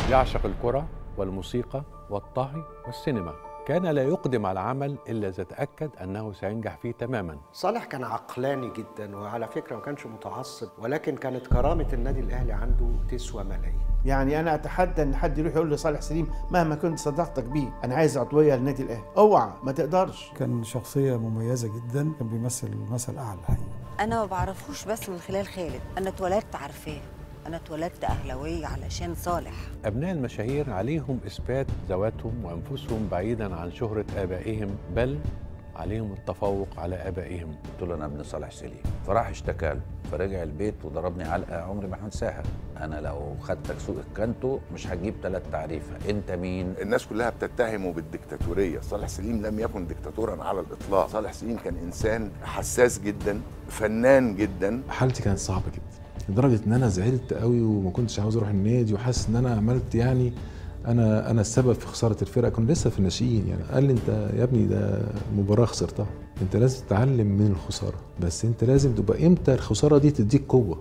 يعشق الكرة والموسيقى والطهي والسينما كان لا يقدم على عمل إلا إذا تأكد أنه سينجح فيه تماما صالح كان عقلاني جدا وعلى فكره ما كانش متعصب ولكن كانت كرامه النادي الاهلي عنده تسوى ملايين يعني انا اتحدى ان حد يروح يقول لصالح سليم مهما كنت صداقتك بيه انا عايز عضويه للنادي الاهلي اوعى ما تقدرش كان شخصية مميزة جدا كان بيمثل مثل أعلى الحقيقة انا ما بعرفوش بس من خلال خالد انا اتولدت عارفاه انا اتولدت اهلاويه علشان صالح أبناء المشاهير عليهم إثبات ذواتهم وأنفسهم بعيدا عن شهرة آبائهم بل عليهم التفوق على آبائهم قلت له انا ابن صالح سليم فراح اشتكى له فرجع البيت وضربني علقه عمري ما هنساها انا لو خدتك سوق الكانتو مش هتجيب ثلاث تعريفه انت مين الناس كلها بتتهمه بالديكتاتورية صالح سليم لم يكن ديكتاتورا على الإطلاق صالح سليم كان إنسان حساس جدا فنان جدا حالتي كانت صعبه جدا لدرجه ان انا زعلت قوي وما كنتش عاوز اروح النادي وحاسس ان انا عملت يعني انا انا السبب في خساره الفرقه كنا لسه في الناشئين يعني قال لي انت يا ابني ده مباراه خسرتها انت لازم تتعلم من الخساره بس انت لازم تبقى امتى الخساره دي تديك قوه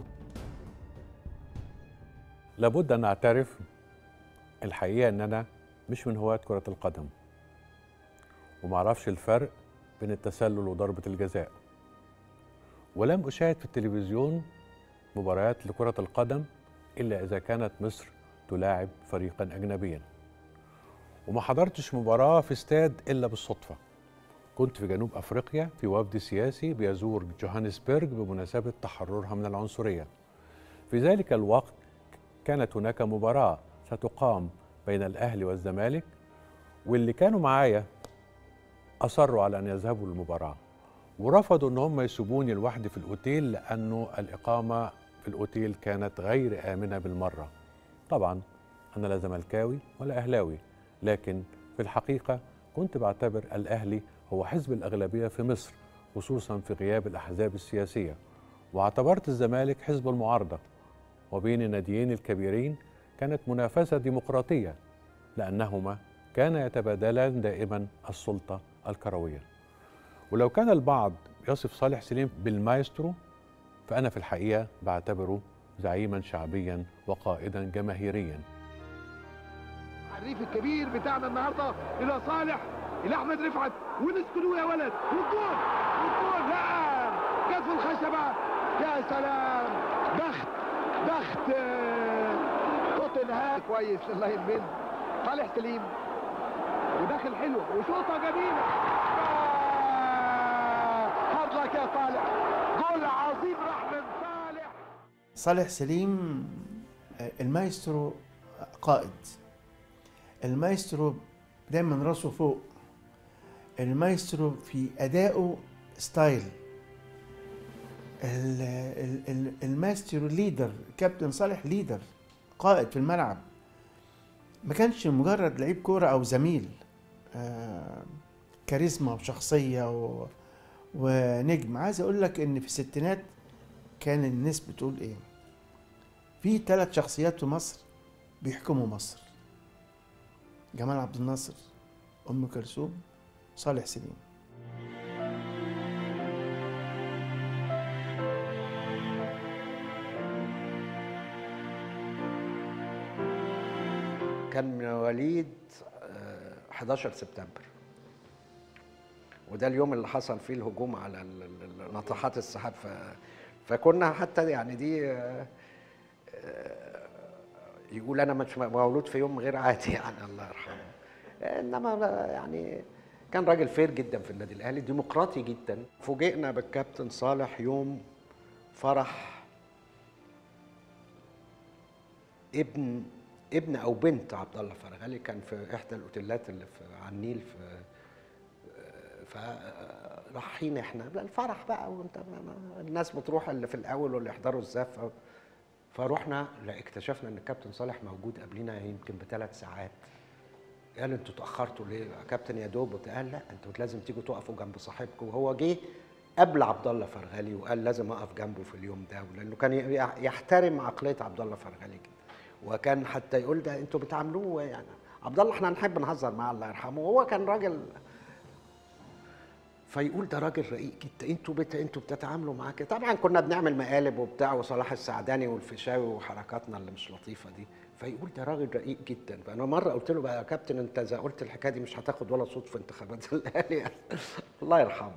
لابد أن أعترف الحقيقة أن أنا مش من هواة كرة القدم ومعرفش الفرق بين التسلل وضربة الجزاء ولم أشاهد في التلفزيون مباريات لكرة القدم إلا إذا كانت مصر تلاعب فريقا أجنبيا وما حضرتش مباراة في استاد إلا بالصدفة كنت في جنوب أفريقيا في وفد سياسي بيزور جوهانسبرج بمناسبة تحررها من العنصرية في ذلك الوقت كانت هناك مباراة ستقام بين الأهلي والزمالك واللي كانوا معايا أصروا على أن يذهبوا للمباراة ورفضوا أن هم يسيبوني لوحدي في الأوتيل لأنه الإقامة في الأوتيل كانت غير آمنة بالمرة طبعا أنا لا زملكاوي ولا أهلاوي لكن في الحقيقة كنت بعتبر الأهلي هو حزب الأغلبية في مصر خصوصا في غياب الأحزاب السياسية واعتبرت الزمالك حزب المعارضة وبين الناديين الكبيرين كانت منافسة ديمقراطية لأنهما كانا يتبادلان دائما السلطة الكروية ولو كان البعض يصف صالح سليم بالمايسترو فأنا في الحقيقة بعتبره زعيما شعبيا وقائدا جماهيريا الحريف الكبير بتاعنا النهارده الى صالح الى احمد رفعت ونسكنوا يا ولد والجول والجول لا جت في الخشبه يا سلام بخت بخت آه، توتنهام كويس الله يمن صالح سليم وداخل حلو وشوطه جميله آه، هارد لك يا صالح جول عظيم راح من صالح صالح سليم آه، المايسترو قائد المايسترو دايما راسه فوق المايسترو في أدائه ستايل ال- ال- ال- المايسترو ليدر كابتن صالح ليدر قائد في الملعب ما كانش مجرد لعيب كورة أو زميل آه، كاريزما وشخصية و... ونجم عايز أقول لك إن في الستينات كان الناس بتقول إيه في ثلاث شخصيات في مصر بيحكموا مصر جمال عبد الناصر ام كلثوم صالح سليم كان مواليد آه، 11 سبتمبر وده اليوم اللي حصل فيه الهجوم على ال- ال- ال- ناطحات السحاب ف... فكنا حتى يعني دي آه، آه، يقول انا مش مولود في يوم غير عادي يعني الله يرحمه انما بقى يعني كان راجل فير جدا في النادي الاهلي ديمقراطي جدا فوجئنا بالكابتن صالح يوم فرح ابن ابن او بنت عبد الله فرغلي كان في احدى الاوتيلات اللي في على النيل في فرايحين احنا الفرح بقى وانت الناس بتروح اللي في الاول واللي يحضروا الزفه فروحنا لا اكتشفنا ان الكابتن صالح موجود قبلنا يمكن بثلاث ساعات قال انتوا اتاخرتوا ليه يا كابتن يا دوب قال لا انتوا لازم تيجوا تقفوا جنب صاحبكم وهو جه قبل عبد الله فرغلي وقال لازم اقف جنبه في اليوم ده لانه كان يحترم عقليه عبد الله فرغلي جدا وكان حتى يقول ده انتوا بتعاملوه يعني عبد الله احنا نحب نهزر معاه الله يرحمه وهو كان راجل فيقول ده راجل رقيق جدا انتوا بت... انتوا بتتعاملوا معاه كده طبعا كنا بنعمل مقالب وبتاع وصلاح السعداني والفيشاوي وحركاتنا اللي مش لطيفه دي فيقول ده راجل رقيق جدا فانا مره قلت له بقى يا كابتن انت اذا قلت الحكايه دي مش هتاخد ولا صوت في انتخابات الاهلي الله يرحمه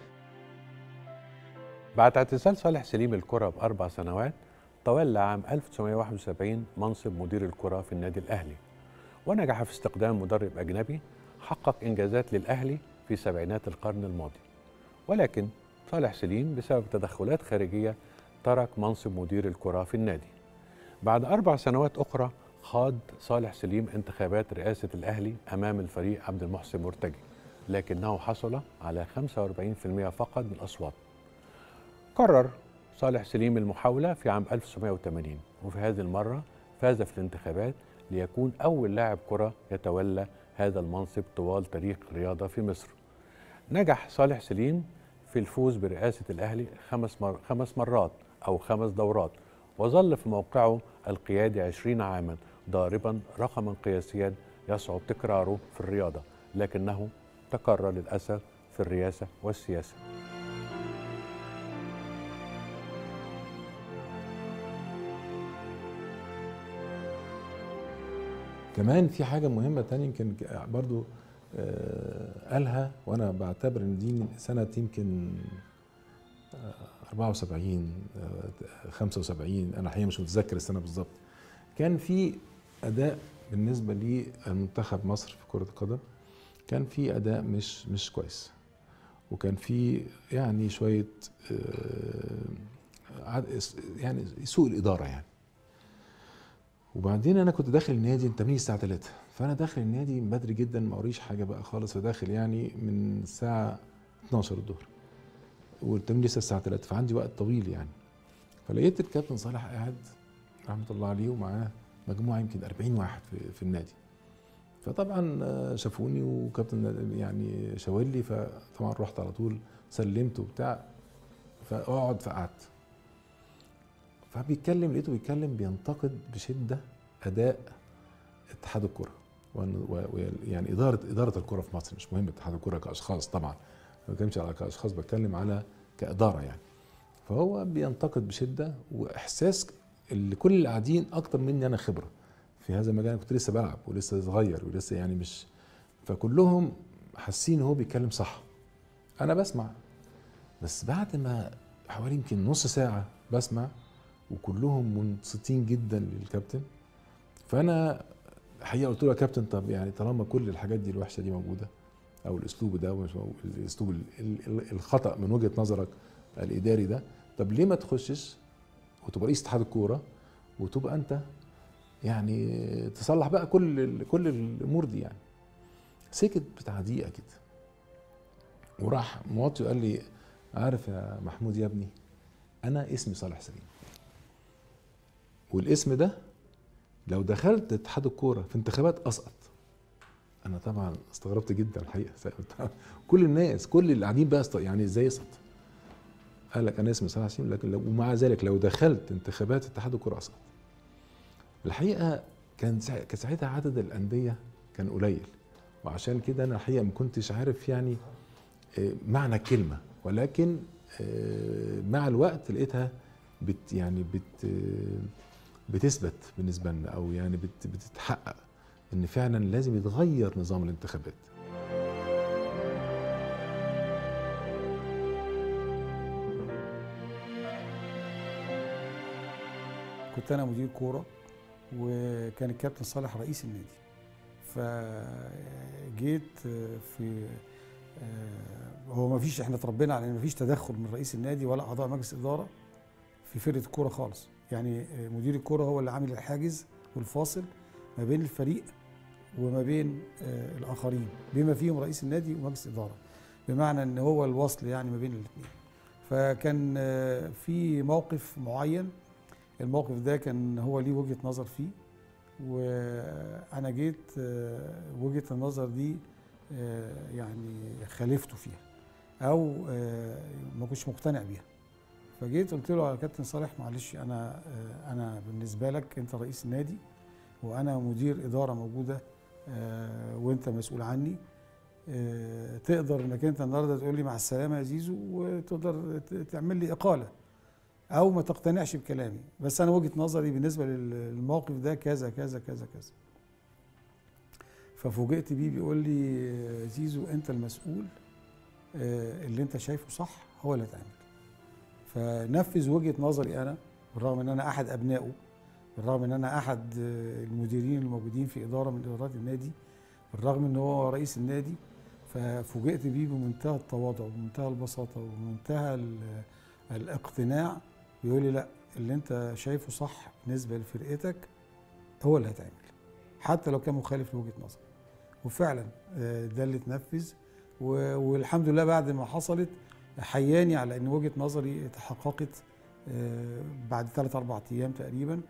بعد اعتزال صالح سليم الكرة بأربع سنوات تولى عام 1971 منصب مدير الكرة في النادي الأهلي ونجح في استخدام مدرب أجنبي حقق إنجازات للأهلي في سبعينات القرن الماضي ولكن صالح سليم بسبب تدخلات خارجية ترك منصب مدير الكرة في النادي بعد أربع سنوات أخرى خاض صالح سليم انتخابات رئاسة الأهلي أمام الفريق عبد المحسن مرتجي لكنه حصل على 45% فقط من الأصوات قرر صالح سليم المحاولة في عام 1980 وفي هذه المرة فاز في الانتخابات ليكون أول لاعب كرة يتولى هذا المنصب طوال تاريخ الرياضة في مصر نجح صالح سليم في الفوز برئاسة الأهلي خمس, مر... خمس مرات أو خمس دورات وظل في موقعه القيادي عشرين عاما ضاربا رقما قياسيا يصعب تكراره في الرياضة لكنه تكرر للأسف في الرئاسة والسياسة كمان في حاجة مهمة تانية يمكن برضو آه، قالها وأنا بعتبر إن دي سنة يمكن آه، 74 آه، 75 أنا الحقيقة مش متذكر السنة بالظبط كان في أداء بالنسبة للمنتخب مصر في كرة القدم كان في أداء مش مش كويس وكان في يعني شوية آه، عد- يعني سوء الإدارة يعني وبعدين انا كنت داخل النادي التمرين الساعه 3 فانا داخل النادي من بدري جدا ما قريش حاجه بقى خالص فداخل يعني من الساعه 12 الظهر والتمرين لسه الساعه 3 فعندي وقت طويل يعني فلقيت الكابتن صالح قاعد رحمه الله عليه ومعاه مجموعه يمكن 40 واحد في, في النادي فطبعا آه، شافوني وكابتن يعني شاور لي فطبعا رحت على طول سلمت وبتاع فاقعد فقعدت فبيتكلم لقيته بيتكلم بينتقد بشده اداء اتحاد الكره وإن- و- و- يعني اداره اداره الكره في مصر مش مهم اتحاد الكره كاشخاص طبعا ما بتكلمش على كاشخاص بتكلم على كاداره يعني فهو بينتقد بشده واحساس اللي كل اللي قاعدين اكتر مني انا خبره في هذا المجال أنا كنت لسه بلعب ولسه صغير ولسه يعني مش فكلهم حاسين ان هو بيتكلم صح انا بسمع بس بعد ما حوالي يمكن نص ساعه بسمع وكلهم منصتين جدا للكابتن فانا الحقيقه قلت له يا كابتن طب يعني طالما كل الحاجات دي الوحشه دي موجوده او الاسلوب ده ومش مو- الاسلوب ال- ال- ال- الخطا من وجهه نظرك الاداري ده طب ليه ما تخشش وتبقى رئيس اتحاد الكوره وتبقى انت يعني تصلح بقى كل ال- كل الامور دي يعني سكت بتاع دقيقه كده وراح موطي وقال لي عارف يا محمود يا ابني انا اسمي صالح سليم والاسم ده لو دخلت اتحاد الكوره في انتخابات اسقط انا طبعا استغربت جدا الحقيقه كل الناس كل اللي قاعدين بقى است- يعني ازاي يسقط قال لك انا اسمي صالح سليم لكن لو ومع ذلك لو دخلت انتخابات اتحاد الكوره اسقط الحقيقه كان سا- كان ساعتها عدد الانديه كان قليل وعشان كده انا الحقيقه ما كنتش عارف يعني آه، معنى الكلمه ولكن آه، مع الوقت لقيتها بت يعني بت آه، بتثبت بالنسبه لنا او يعني بت بتتحقق ان فعلا لازم يتغير نظام الانتخابات كنت انا مدير كوره وكان الكابتن صالح رئيس النادي فجيت في آه، هو ما فيش احنا اتربينا على ان ما فيش تدخل من رئيس النادي ولا اعضاء مجلس اداره في فرقه الكوره خالص يعني آه، مدير الكوره هو اللي عامل الحاجز والفاصل ما بين الفريق وما بين آه، الاخرين بما فيهم رئيس النادي ومجلس اداره بمعنى ان هو الوصل يعني ما بين الاثنين فكان آه، في موقف معين الموقف ده كان هو ليه وجهه نظر فيه وانا جيت آه، وجهه النظر دي آه، يعني خالفته فيها او آه، ما كنتش مقتنع بيها فجيت قلت له يا كابتن صالح معلش انا آه، انا بالنسبه لك انت رئيس النادي وانا مدير اداره موجوده آه، وانت مسؤول عني آه، تقدر انك انت النهارده تقول لي مع السلامه يا زيزو وتقدر ت- تعمل لي اقاله او ما تقتنعش بكلامي بس انا وجهه نظري بالنسبه لل- للموقف ده كذا كذا كذا كذا ففوجئت بيه بيقول لي آه، زيزو انت المسؤول آه، اللي انت شايفه صح هو اللي هيتعمل فنفذ وجهه نظري انا بالرغم ان انا احد ابنائه بالرغم ان انا احد آه، المديرين الموجودين في اداره من ادارات النادي بالرغم ان هو رئيس النادي ففوجئت بيه بمنتهى التواضع وبمنتهى البساطه وبمنتهى ال- الاقتناع بيقول لي لا اللي انت شايفه صح بالنسبه لفرقتك هو اللي هيتعمل حتى لو كان مخالف لوجهه نظري وفعلا آه، ده اللي اتنفذ و- والحمد لله بعد ما حصلت حياني على ان وجهه نظري تحققت آه، بعد ثلاث اربع ايام تقريبا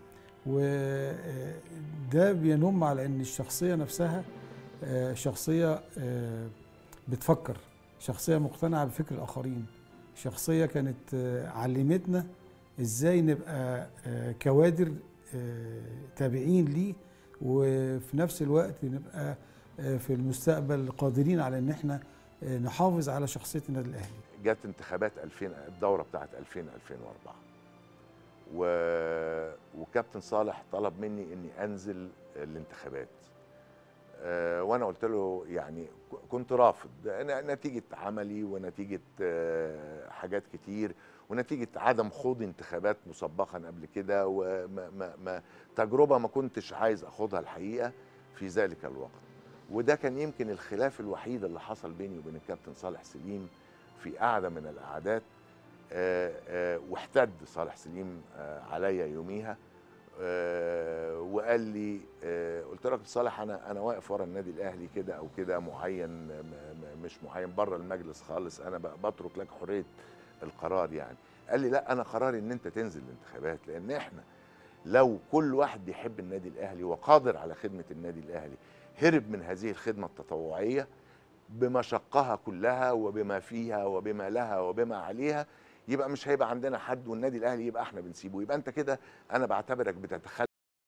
وده بينم على ان الشخصيه نفسها آه، شخصيه آه، بتفكر شخصيه مقتنعه بفكر الاخرين شخصيه كانت آه، علمتنا ازاي نبقى آه، كوادر آه، تابعين ليه وفي نفس الوقت نبقى آه، في المستقبل قادرين على ان احنا آه، نحافظ على شخصيه النادي الاهلي جت انتخابات 2000 الدوره بتاعت 2000 2004 و... وكابتن صالح طلب مني اني انزل الانتخابات آه، وانا قلت له يعني ك- كنت رافض ن- نتيجه عملي ونتيجه آه، حاجات كتير ونتيجه عدم خوض انتخابات مسبقا قبل كده وما ما ما تجربه ما كنتش عايز اخوضها الحقيقه في ذلك الوقت وده كان يمكن الخلاف الوحيد اللي حصل بيني وبين الكابتن صالح سليم في قعده من القعدات آه، آه، واحتد صالح سليم آه، عليا يوميها آه، وقال لي آه، قلت له يا كابتن صالح انا انا واقف ورا النادي الاهلي كده او كده معين م- م- مش معين بره المجلس خالص انا ب- بترك لك حريه القرار يعني قال لي لا انا قراري ان انت تنزل الانتخابات لان احنا لو كل واحد بيحب النادي الاهلي وقادر على خدمه النادي الاهلي هرب من هذه الخدمه التطوعيه بمشقها كلها وبما فيها وبما لها وبما عليها يبقى مش هيبقى عندنا حد والنادي الاهلي يبقى احنا بنسيبه يبقى انت كده انا بعتبرك بتتخلى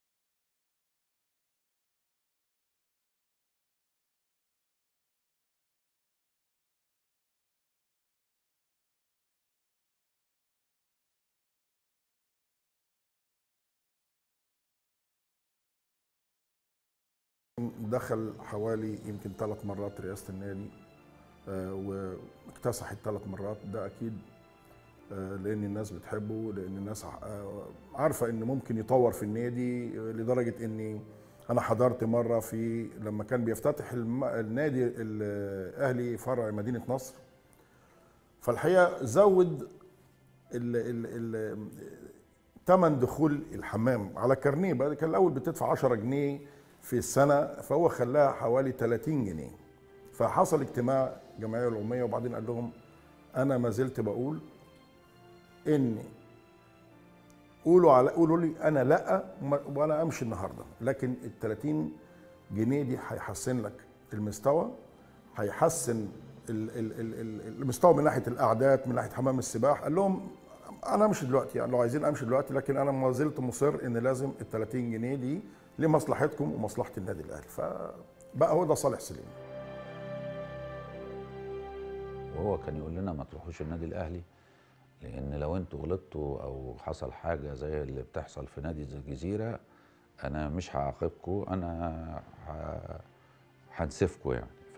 دخل حوالي يمكن ثلاث مرات رئاسة النادي آه، واكتسح الثلاث مرات ده أكيد آه، لأن الناس بتحبه لأن الناس ع- آه، عارفة إن ممكن يطور في النادي آه، لدرجة إني أنا حضرت مرة في لما كان بيفتتح الم- النادي الأهلي فرع مدينة نصر فالحقيقة زود ال ال ال تمن دخول الحمام على كارنيه بقى كان الاول بتدفع 10 جنيه في السنه فهو خلاها حوالي 30 جنيه فحصل اجتماع جمعيه العموميه وبعدين قال لهم انا ما زلت بقول ان قولوا على قولوا لي انا لا وما- وانا امشي النهارده لكن ال 30 جنيه دي هيحسن لك المستوى هيحسن ال- ال- ال- ال- المستوى من ناحيه الاعداد من ناحيه حمام السباح قال لهم انا امشي دلوقتي يعني لو عايزين امشي دلوقتي لكن انا ما زلت مصر ان لازم ال 30 جنيه دي لمصلحتكم ومصلحه النادي الاهلي فبقى هو ده صالح سليم وهو كان يقول لنا ما تروحوش النادي الاهلي لان لو انتوا غلطتوا او حصل حاجه زي اللي بتحصل في نادي زي الجزيره انا مش هعاقبكم انا ه- هنسفكم يعني ف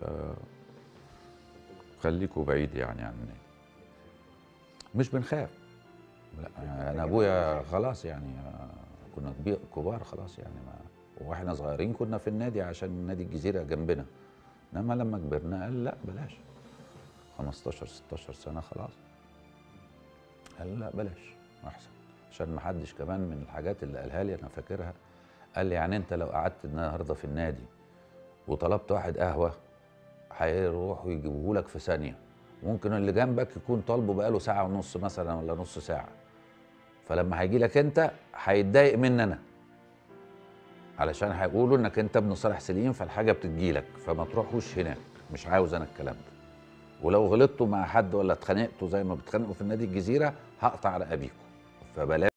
خليكوا بعيد يعني عن النادي مش بنخاف لا انا ابويا خلاص يعني كنا كبير كبار خلاص يعني ما واحنا صغيرين كنا في النادي عشان نادي الجزيره جنبنا انما لما كبرنا قال لا بلاش 15 16 سنه خلاص قال لا بلاش احسن عشان ما حدش كمان من الحاجات اللي قالها لي انا فاكرها قال لي يعني انت لو قعدت النهارده في النادي وطلبت واحد قهوه هيروحوا يجيبوه لك في ثانيه ممكن اللي جنبك يكون طالبه بقاله ساعه ونص مثلا ولا نص ساعه فلما هيجي لك انت هيتضايق مني انا علشان هيقولوا انك انت ابن صالح سليم فالحاجه بتجيلك فما تروحوش هناك مش عاوز انا الكلام ده ولو غلطتوا مع حد ولا اتخانقتوا زي ما بتخانقوا في النادي الجزيره هقطع رقابيكم فبلاش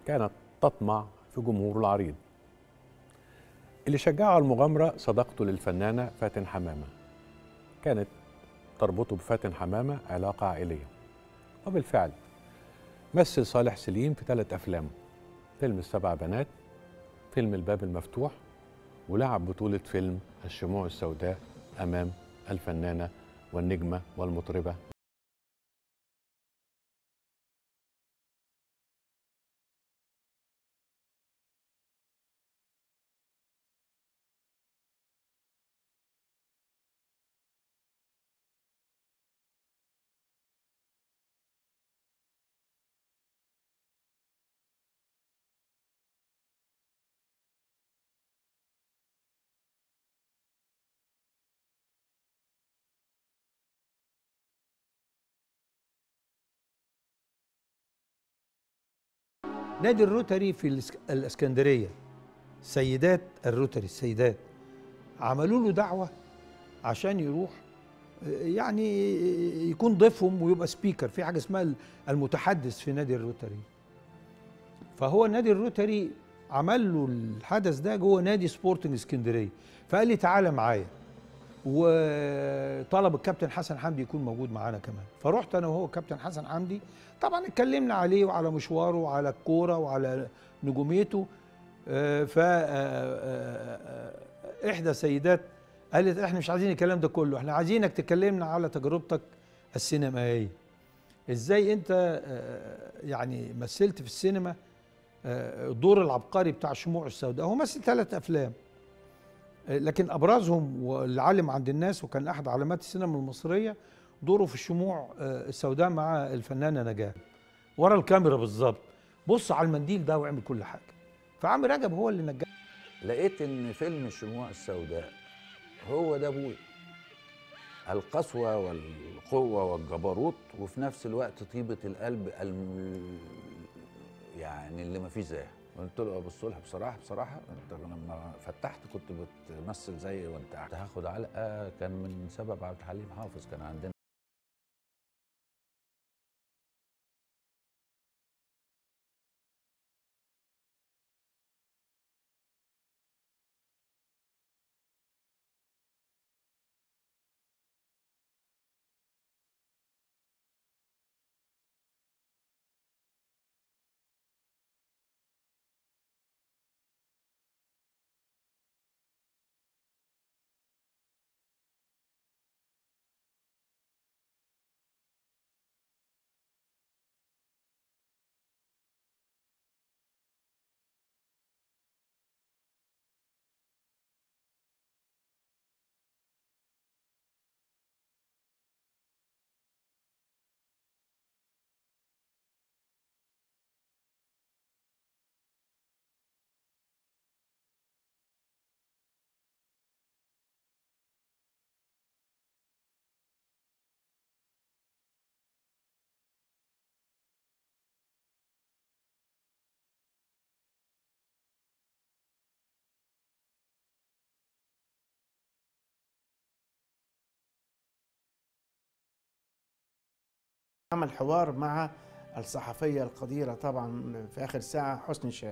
كانت تطمع في جمهور العريض اللي شجعه على المغامرة صداقته للفنانة فاتن حمامة كانت تربطه بفاتن حمامة علاقة عائلية وبالفعل مثل صالح سليم في ثلاث أفلام فيلم السبع بنات فيلم الباب المفتوح ولعب بطولة فيلم الشموع السوداء أمام الفنانة والنجمة والمطربة نادي الروتري في الإسك- الاسكندريه سيدات الروتري السيدات عملوا له دعوه عشان يروح آه، يعني يكون ضيفهم ويبقى سبيكر في حاجه اسمها المتحدث في نادي الروتري فهو نادي الروتري عمل له الحدث ده جوه نادي سبورتنج اسكندريه فقال لي تعالى معايا وطلب الكابتن حسن حمدي يكون موجود معانا كمان فرحت انا وهو الكابتن حسن حمدي طبعا اتكلمنا عليه وعلى مشواره وعلى الكوره وعلى نجوميته آه، ف آه، آه، آه، احدى السيدات قالت احنا مش عايزين الكلام ده كله احنا عايزينك تكلمنا على تجربتك السينمائيه ازاي انت آه، يعني مثلت في السينما آه، الدور العبقري بتاع الشموع السوداء هو مثل ثلاث افلام آه، لكن ابرزهم واللي علم عند الناس وكان احد علامات السينما المصريه دوره في الشموع آه، السوداء مع الفنانه نجاه ورا الكاميرا بالظبط بص على المنديل ده واعمل كل حاجه فعم رجب هو اللي نجاه لقيت ان فيلم الشموع السوداء هو ده ابوي القسوة والقوة والجبروت وفي نفس الوقت طيبة القلب الم... يعني اللي ما فيش زيها قلت له يا ابو الصلح بصراحة بصراحة انت لما فتحت كنت بتمثل زي وانت قاعد هاخد علقة كان من سبب عبد الحليم حافظ كان عندنا عمل حوار مع الصحفية القديرة طبعا في آخر ساعة حسن شاه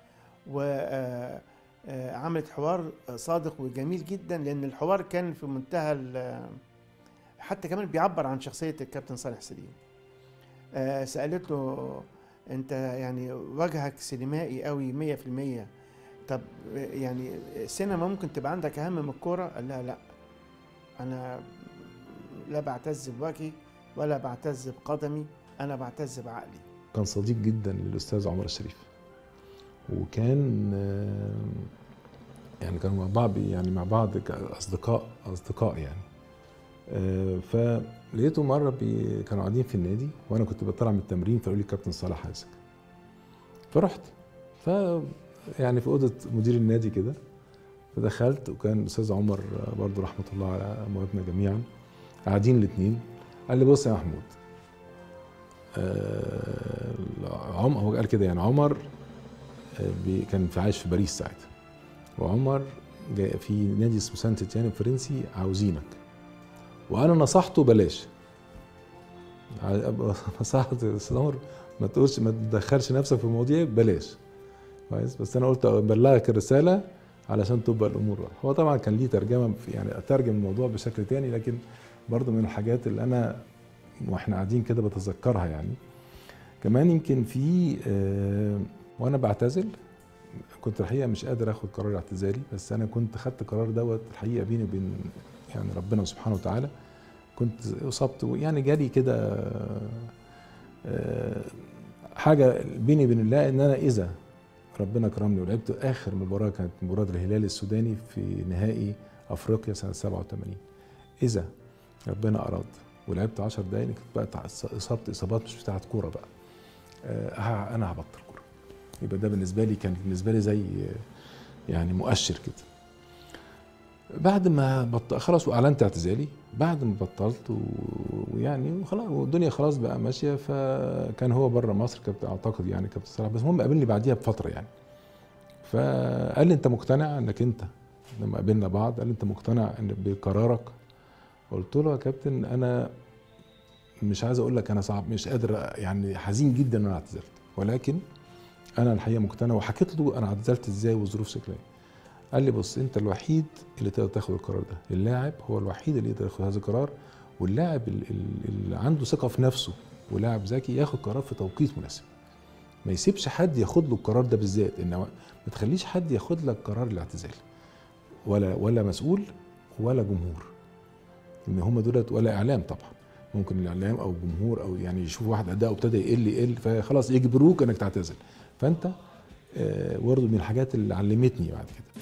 وعملت حوار صادق وجميل جدا لأن الحوار كان في منتهى ال- حتى كمان بيعبر عن شخصية الكابتن صالح سليم آه، سألته أنت يعني وجهك سينمائي قوي مية في المية طب يعني السينما ممكن تبقى عندك أهم من الكورة قال لها لا أنا لا بعتز بوجهي ولا بعتز بقدمي انا بعتز بعقلي كان صديق جدا للاستاذ عمر الشريف وكان آه، يعني كانوا مع بعض يعني مع بعض اصدقاء اصدقاء يعني آه، فلقيته مره بي كانوا قاعدين في النادي وانا كنت بطلع من التمرين فقالوا لي كابتن صالح عايزك فرحت ف يعني في اوضه مدير النادي كده فدخلت وكان الاستاذ عمر برضو رحمه الله على امواتنا جميعا قاعدين الاثنين قال لي بص يا محمود آه عم هو قال كده يعني عمر آه بي- كان في عايش في باريس ساعتها وعمر جاي في نادي اسمه سانت تيان الفرنسي عاوزينك وانا نصحته بلاش ع- نصحت الاستاذ عمر ما تقولش ما تدخلش نفسك في مواضيع بلاش كويس بس انا قلت ابلغك الرساله علشان تبقى الامور واضحة. هو طبعا كان ليه ترجمه في يعني اترجم الموضوع بشكل تاني لكن برضه من الحاجات اللي انا واحنا قاعدين كده بتذكرها يعني كمان يمكن في آه وانا بعتزل كنت الحقيقه مش قادر اخد قرار اعتزالي بس انا كنت خدت قرار دوت الحقيقه بيني وبين يعني ربنا سبحانه وتعالى كنت اصبت يعني جالي كده آه، حاجه بيني وبين الله ان انا اذا ربنا كرمني ولعبت اخر مباراه كانت مباراه الهلال السوداني في نهائي افريقيا سنه 87 اذا ربنا اراد ولعبت 10 دقايق كنت بقى تع- اصابت اصابات مش بتاعت كوره بقى آه، ه- انا هبطل كوره يبقى ده بالنسبه لي كان بالنسبه لي زي آه، يعني مؤشر كده بعد ما بط... خلاص واعلنت اعتزالي بعد ما بطلت و- ويعني خلاص والدنيا خلاص بقى ماشيه فكان هو بره مصر كابتن اعتقد يعني كابتن صلاح بس المهم قابلني بعديها بفتره يعني فقال لي انت مقتنع انك انت لما قابلنا بعض قال لي انت مقتنع ان بقرارك قلت له يا كابتن انا مش عايز اقول لك انا صعب مش قادر يعني حزين جدا ان انا اعتزلت ولكن انا الحقيقه مقتنع وحكيت له انا اعتزلت ازاي والظروف شكلها إيه. قال لي بص انت الوحيد اللي تقدر تاخد القرار ده اللاعب هو الوحيد اللي يقدر ياخد هذا القرار واللاعب ال- ال- اللي عنده ثقه في نفسه ولاعب ذكي ياخد قرار في توقيت مناسب ما يسيبش حد ياخد له القرار ده بالذات ان ما تخليش حد ياخد لك قرار الاعتزال ولا ولا مسؤول ولا جمهور ان هم دولت ولا اعلام طبعا ممكن الاعلام او الجمهور او يعني يشوف واحد اداؤه ابتدى يقل يقل فخلاص يجبروك انك تعتزل فانت آه، برضه من الحاجات اللي علمتني بعد كده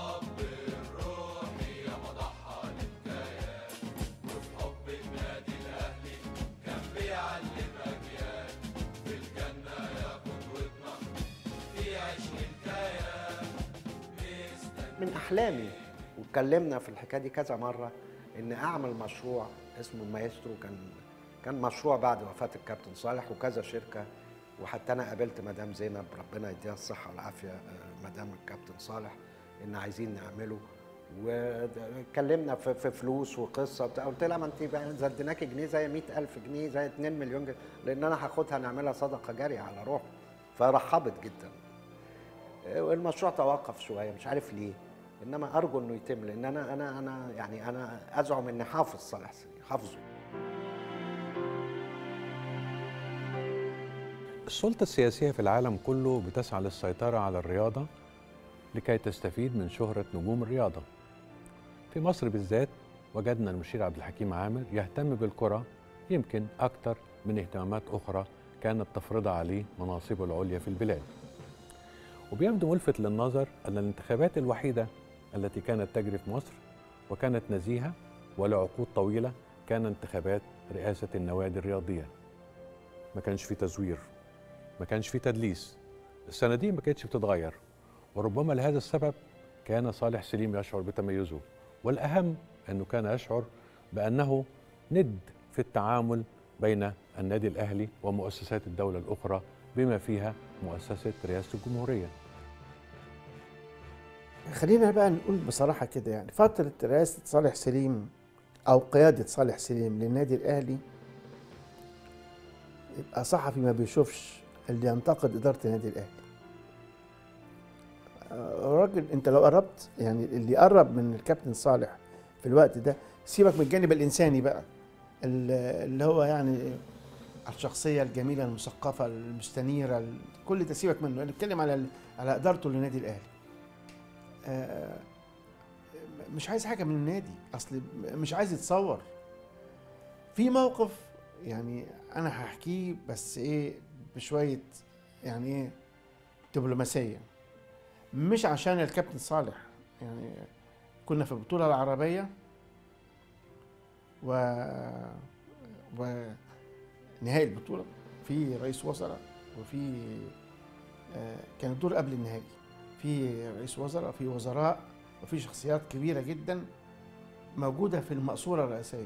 من احلامي واتكلمنا في الحكايه دي كذا مره ان اعمل مشروع اسمه المايسترو كان كان مشروع بعد وفاه الكابتن صالح وكذا شركه وحتى انا قابلت مدام زينب ربنا يديها الصحه والعافيه آه، مدام الكابتن صالح ان عايزين نعمله واتكلمنا في, في فلوس وقصه وبتاع قلت لها ما انت بقى زدناكي جنيه زي 100000 جنيه زي 2 مليون جنيه لان انا هاخدها نعملها صدقه جاريه على روح فرحبت جدا المشروع توقف شويه مش عارف ليه انما ارجو انه يتم لان انا انا انا يعني انا ازعم اني حافظ صالح سليم حافظه السلطة السياسية في العالم كله بتسعى للسيطرة على الرياضة لكي تستفيد من شهرة نجوم الرياضة. في مصر بالذات وجدنا المشير عبد الحكيم عامر يهتم بالكرة يمكن أكثر من اهتمامات أخرى كانت تفرضها عليه مناصبه العليا في البلاد. وبيبدو ملفت للنظر أن الانتخابات الوحيدة التي كانت تجري في مصر وكانت نزيهة ولعقود طويلة كان انتخابات رئاسة النوادي الرياضية. ما كانش في تزوير ما كانش في تدليس الصناديق ما كانتش بتتغير وربما لهذا السبب كان صالح سليم يشعر بتميزه والأهم أنه كان يشعر بأنه ند في التعامل بين النادي الأهلي ومؤسسات الدولة الأخرى بما فيها مؤسسة رئاسة الجمهورية خلينا بقى نقول بصراحة كده يعني فترة رئاسة صالح سليم أو قيادة صالح سليم للنادي الأهلي يبقى صحفي ما بيشوفش اللي ينتقد إدارة النادي الأهلي آه، راجل أنت لو قربت يعني اللي قرب من الكابتن صالح في الوقت ده سيبك من الجانب الإنساني بقى ال- اللي هو يعني الشخصية الجميلة المثقفة المستنيرة ال- كل ده سيبك منه أنا بتكلم على ال- على إدارته للنادي الأهلي آه، مش عايز حاجه من النادي اصل مش عايز يتصور في موقف يعني انا هحكيه بس ايه بشويه يعني ايه دبلوماسيه مش عشان الكابتن صالح يعني كنا في البطوله العربيه و ونهائي البطوله في رئيس وزراء وفي آه، كان الدور قبل النهائي في رئيس وزراء في وزراء وفي شخصيات كبيرة جدا موجودة في المقصورة الرئاسية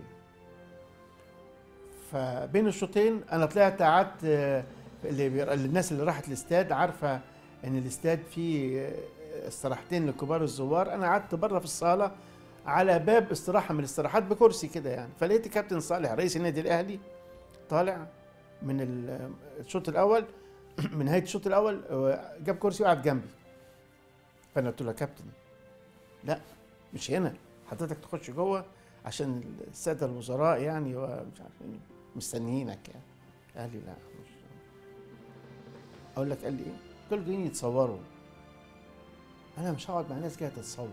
فبين الشوطين أنا طلعت قعدت آه، اللي بير- الناس اللي راحت الاستاد عارفة إن الاستاد فيه آه، استراحتين لكبار الزوار أنا قعدت بره في الصالة على باب استراحة من الاستراحات بكرسي كده يعني فلقيت كابتن صالح رئيس النادي الأهلي طالع من ال- الشوط الاول من نهايه الشوط الاول آه، جاب كرسي وقعد جنبي فانا قلت له يا كابتن لا مش هنا حضرتك تخش جوه عشان الساده الوزراء يعني ومش عارف ايه مستنيينك يعني قال لي لا مش اقول لك قال لي ايه؟ قلت له جايين يتصوروا انا مش هقعد مع ناس جايه تتصور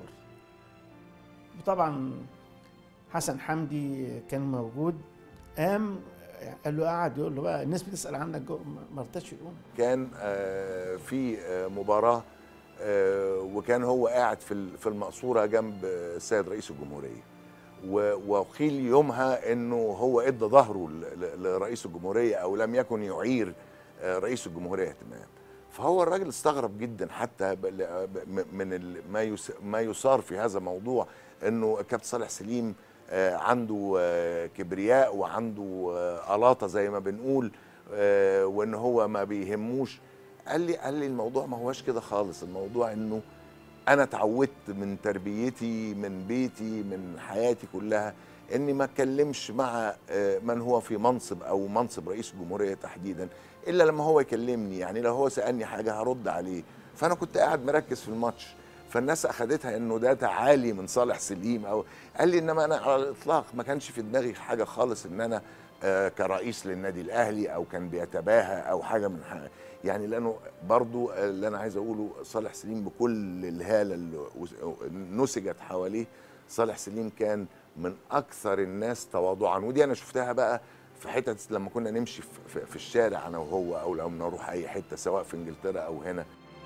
وطبعا حسن حمدي كان موجود قام قال له قعد يقول له بقى الناس بتسال عنك جوه ما- ما رضاش يقوم كان آه، في آه، مباراه آه، وكان هو قاعد في ال- في المقصوره جنب آه، السيد رئيس الجمهوريه و- وقيل يومها انه هو ادى ظهره ل- ل- لرئيس الجمهوريه او لم يكن يعير آه، رئيس الجمهوريه اهتمام فهو الراجل استغرب جدا حتى ب- ل- ب- م- من ال- ما يس- ما يثار في هذا الموضوع انه الكابتن صالح سليم آه، عنده آه، كبرياء وعنده آه، ألاطة زي ما بنقول آه، وان هو ما بيهموش قال لي قال لي الموضوع ما هوش كده خالص الموضوع انه انا اتعودت من تربيتي من بيتي من حياتي كلها اني ما اتكلمش مع آه، من هو في منصب او منصب رئيس الجمهوريه تحديدا الا لما هو يكلمني يعني لو هو سالني حاجه هرد عليه فانا كنت قاعد مركز في الماتش فالناس اخذتها انه ده تعالي من صالح سليم او قال لي انما انا على الاطلاق ما كانش في دماغي حاجه خالص ان انا آه، كرئيس للنادي الاهلي او كان بيتباهى او حاجه من حاجة يعني لانه برضو اللي انا عايز اقوله صالح سليم بكل الهاله اللي وس- نسجت حواليه صالح سليم كان من اكثر الناس تواضعا ودي انا شفتها بقى في حتت لما كنا نمشي في- في, في الشارع انا وهو او لما نروح اي حته سواء في انجلترا او هنا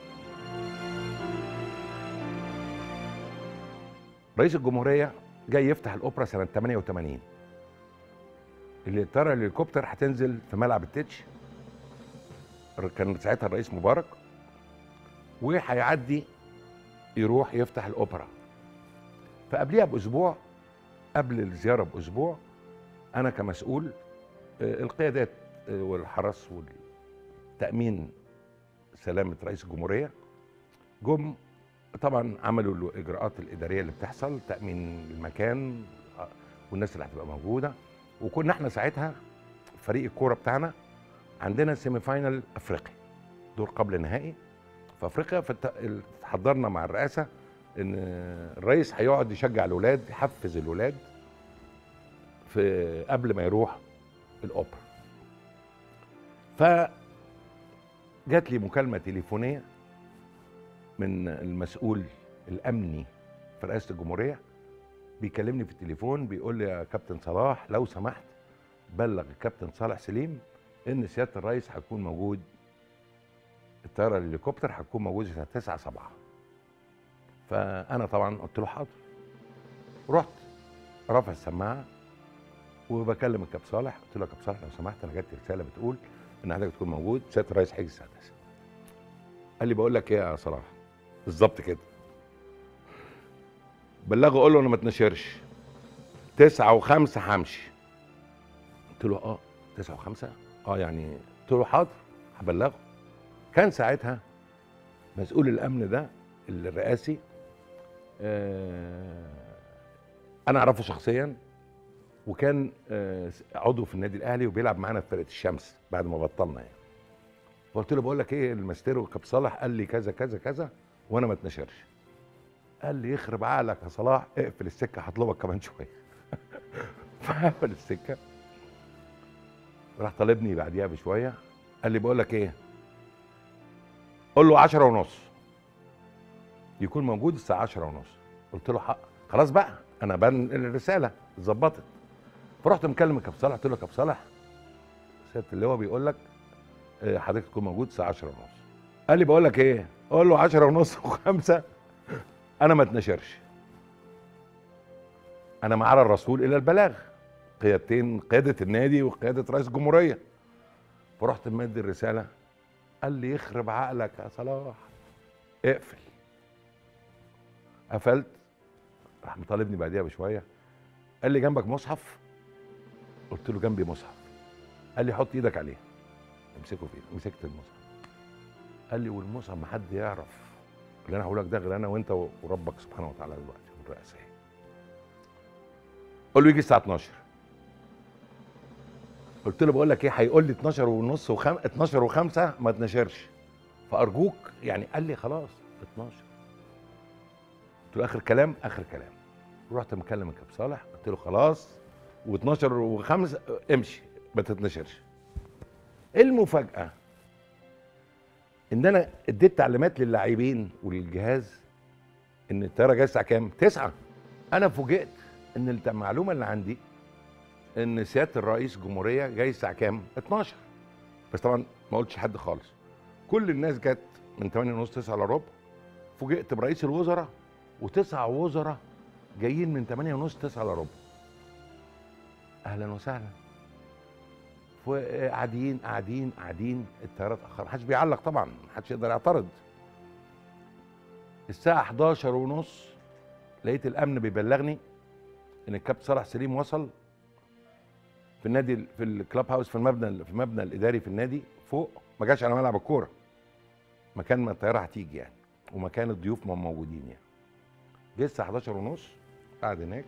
رئيس الجمهورية جاي يفتح الأوبرا سنة 88 اللي ترى الهليكوبتر هتنزل في ملعب التتش كان ساعتها الرئيس مبارك وهيعدي يروح يفتح الأوبرا فقبليها بأسبوع قبل الزيارة بأسبوع أنا كمسؤول آه، القيادات آه، والحرس والتأمين سلامة رئيس الجمهورية جم طبعا عملوا الاجراءات الاداريه اللي بتحصل تامين المكان آه، والناس اللي هتبقى موجوده وكنا احنا ساعتها فريق الكوره بتاعنا عندنا سيمي فاينل افريقي دور قبل نهائي في افريقيا فحضرنا مع الرئاسه ان الرئيس هيقعد يشجع الاولاد يحفز الاولاد في قبل ما يروح الاوبرا ف جات لي مكالمه تليفونيه من المسؤول الامني في رئاسه الجمهوريه بيكلمني في التليفون بيقول لي يا كابتن صلاح لو سمحت بلغ الكابتن صالح سليم ان سياده الرئيس هيكون موجود الطياره الهليكوبتر هتكون موجوده الساعه 9 7 فانا طبعا قلت له حاضر رحت رافع السماعه وبكلم الكابتن صالح قلت له يا كابتن صالح لو سمحت انا جات لي رساله بتقول ان حضرتك تكون موجود سياده الرئيس هيجي الساعه 9 قال لي بقول لك ايه يا صلاح بالظبط كده بلغه قول له انا ما اتنشرش تسعة وخمسة همشي قلت له اه تسعة وخمسة اه يعني قلت له حاضر هبلغه كان ساعتها مسؤول الامن ده الرئاسي آه انا اعرفه شخصيا وكان آه عضو في النادي الاهلي وبيلعب معانا في فرقه الشمس بعد ما بطلنا يعني فقلت له بقول لك ايه الماستيرو كاب صلاح قال لي كذا كذا كذا وانا ما اتنشرش قال لي يخرب عقلك يا صلاح اقفل السكه هطلبك كمان شويه فقفل السكه راح طالبني بعديها بشويه قال لي بقول لك ايه قول له 10 ونص يكون موجود الساعه 10 ونص قلت له حق خلاص بقى انا بنقل الرساله اتظبطت فرحت مكلم الكابتن صالح قلت له يا كابتن صالح سياده اللواء بيقول لك آه، حضرتك تكون موجود الساعه 10 ونص قال لي بقول لك ايه قول له 10 ونص وخمسة انا ما اتنشرش انا ما على الرسول الا البلاغ قيادتين قياده النادي وقياده رئيس الجمهوريه فرحت مدي الرساله قال لي يخرب عقلك يا صلاح اقفل قفلت راح مطالبني بعديها بشويه قال لي جنبك مصحف قلت له جنبي مصحف قال لي حط ايدك عليه امسكه في ايدي مسكت المصحف قال لي والمصحف ما حد يعرف اللي انا هقول لك ده غير انا وانت وربك سبحانه وتعالى دلوقتي والرئاسه قول له يجي الساعه 12 قلت له بقول لك ايه هيقول لي 12 ونص وخم... 12 و5 ما تنشرش فارجوك يعني قال لي خلاص 12 قلت له اخر كلام اخر كلام رحت مكلم الكابتن صالح قلت له خلاص و12 و5 امشي ما تتنشرش ايه المفاجاه ان انا اديت تعليمات للاعبين وللجهاز ان الطياره جايه الساعه كام؟ 9 انا فوجئت ان المعلومه اللي عندي ان سياده الرئيس الجمهوريه جاي الساعه كام؟ 12 بس طبعا ما قلتش حد خالص كل الناس جت من 8 ونص 9 الا ربع فوجئت برئيس الوزراء وتسع وزراء جايين من 8 ونص 9 الا ربع اهلا وسهلا قاعدين قاعدين قاعدين الطياره اتاخر محدش بيعلق طبعا محدش يقدر يعترض الساعه 11 ونص لقيت الامن بيبلغني ان الكابتن صلاح سليم وصل في النادي في الكلاب هاوس في المبنى في المبنى الاداري في النادي فوق ما جاش على ملعب الكوره مكان ما الطياره هتيجي يعني ومكان الضيوف ما موجودين يعني جه الساعه 11 ونص قاعد هناك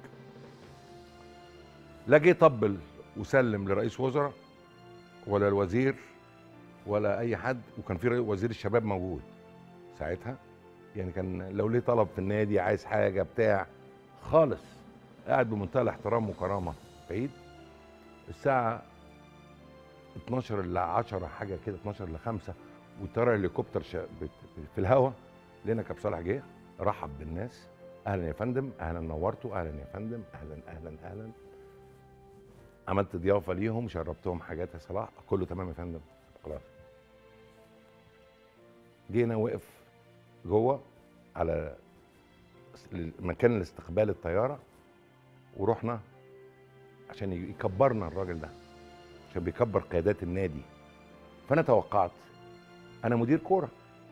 لا جه طبل وسلم لرئيس وزراء ولا الوزير ولا اي حد وكان في وزير الشباب موجود ساعتها يعني كان لو ليه طلب في النادي عايز حاجه بتاع خالص قاعد بمنتهى الاحترام وكرامه بعيد الساعه 12 ل 10 حاجه كده 12 ل 5 وطياره الهليكوبتر شا- بت- في الهواء لقينا كابتن صالح جه رحب بالناس اهلا يا فندم اهلا نورتوا اهلا يا فندم اهلا اهلا اهلا عملت ضيافه ليهم شربتهم حاجات يا صلاح كله تمام يا فندم خلاص جينا وقف جوه على مكان الاستقبال الطياره ورحنا عشان يكبرنا الراجل ده عشان بيكبر قيادات النادي فانا توقعت انا مدير كوره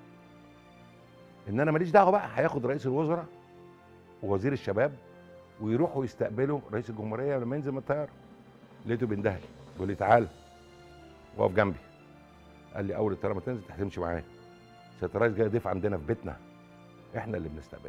ان انا ماليش دعوه بقى هياخد رئيس الوزراء ووزير الشباب ويروحوا يستقبلوا رئيس الجمهوريه لما ينزل من الطياره لقيته بيندهلي بيقول لي تعال واقف جنبي قال لي اول الطياره ما تنزل هتمشي معايا سياده الرئيس جاي ضيف عندنا في بيتنا احنا اللي بنستقبله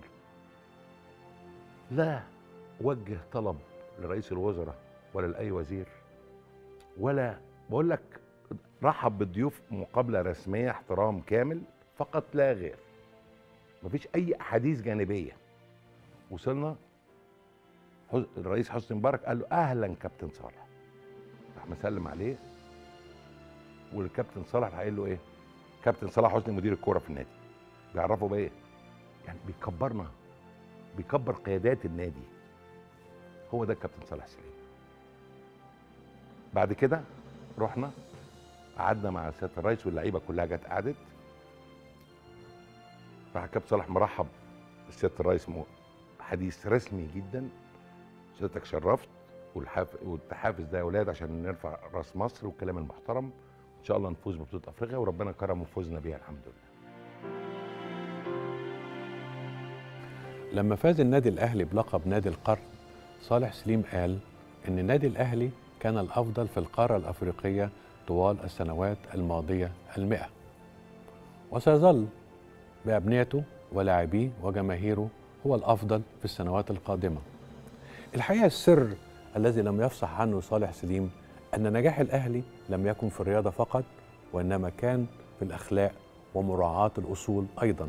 لا وجه طلب لرئيس الوزراء ولا لاي وزير ولا بقول لك رحب بالضيوف مقابله رسميه احترام كامل فقط لا غير مفيش اي احاديث جانبيه وصلنا حس- الرئيس حسني مبارك قال له اهلا كابتن صالح راح مسلم عليه والكابتن صالح راح قايل له ايه كابتن صلاح حسني مدير الكوره في النادي بيعرفوا بايه يعني بيكبرنا بيكبر قيادات النادي هو ده الكابتن صالح سليم بعد كده رحنا قعدنا مع سياده الرئيس واللعيبه كلها جت قعدت راح الكابتن صالح مرحب بسياده الرئيس مو- حديث رسمي جدا سيادتك شرفت والحاف... والتحافز ده يا ولاد عشان نرفع راس مصر والكلام المحترم ان شاء الله نفوز ببطوله افريقيا وربنا كرم وفوزنا بيها الحمد لله لما فاز النادي الأهلي بلقب نادي القرن صالح سليم قال إن النادي الأهلي كان الأفضل في القارة الأفريقية طوال السنوات الماضية المئة وسيظل بأبنيته ولاعبيه وجماهيره هو الأفضل في السنوات القادمة الحقيقة السر الذي لم يفصح عنه صالح سليم أن نجاح الأهلي لم يكن في الرياضة فقط وإنما كان في الأخلاق ومراعاة الأصول أيضاً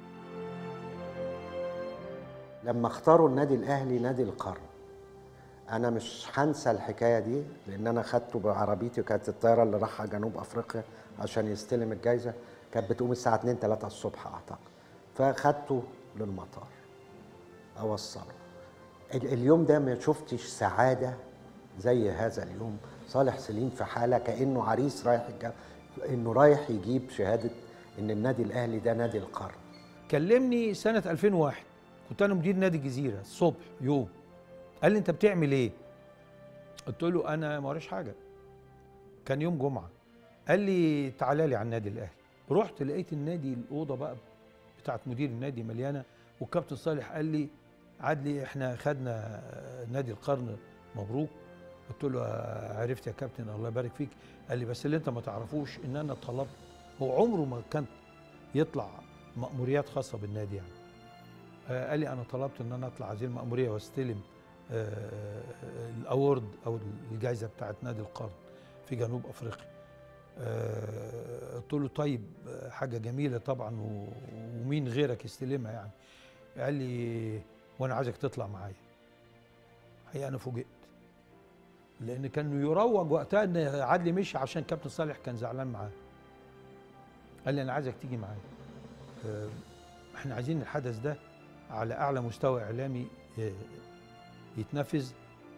لما اختاروا النادي الاهلي نادي القرن انا مش هنسى الحكايه دي لان انا خدته بعربيتي وكانت الطياره اللي رايحه جنوب افريقيا عشان يستلم الجائزه كانت بتقوم الساعه 2 3 الصبح اعتقد فخدته للمطار اوصله ال- اليوم ده ما شفتش سعاده زي هذا اليوم صالح سليم في حاله كانه عريس رايح الج... انه رايح يجيب شهاده ان النادي الاهلي ده نادي القرن كلمني سنة 2001 كنت أنا مدير نادي الجزيرة الصبح يوم قال لي أنت بتعمل إيه؟ قلت له أنا ما وريش حاجة كان يوم جمعة قال لي تعالى لي على النادي الأهلي رحت لقيت النادي الأوضة بقى بتاعت مدير النادي مليانة والكابتن صالح قال لي عدلي إحنا خدنا نادي القرن مبروك قلت له آه، عرفت يا كابتن الله يبارك فيك قال لي بس اللي انت ما تعرفوش ان انا طلبت هو عمره ما كان يطلع مأموريات خاصة بالنادي يعني آه، قال لي أنا طلبت إن أنا أطلع هذه المأمورية واستلم آه، الأورد أو الجائزة بتاعت نادي القرن في جنوب افريقيا آه، قلت له طيب آه، حاجه جميله طبعا و- ومين غيرك يستلمها يعني قال لي وانا عايزك تطلع معايا حقيقه انا فوجئت لان كان يروج وقتها ان عدلي مشي عشان كابتن صالح كان زعلان معاه قال لي انا عايزك تيجي معايا آه، احنا عايزين الحدث ده على اعلى مستوى اعلامي آه، يتنفذ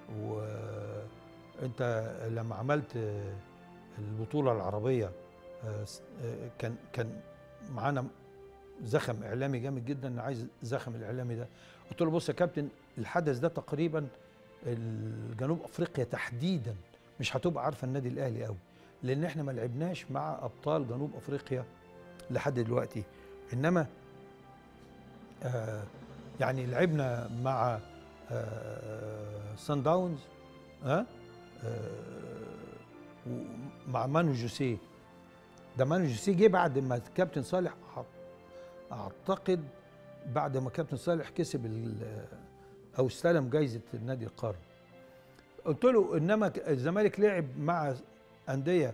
وانت لما عملت آه، البطوله العربيه آه، س- آه، كان كان معانا زخم اعلامي جامد جدا انا عايز الزخم الاعلامي ده قلت له بص يا كابتن الحدث ده تقريبا الجنوب افريقيا تحديدا مش هتبقى عارفه النادي الاهلي قوي لان احنا ما لعبناش مع ابطال جنوب افريقيا لحد دلوقتي انما آه يعني لعبنا مع آه سان داونز ها آه ومع مانو جوسيه ده مانو جوسيه جه بعد ما الكابتن صالح أع- اعتقد بعد ما كابتن صالح كسب ال- او استلم جايزه النادي القرن قلت له انما ك- الزمالك لعب مع انديه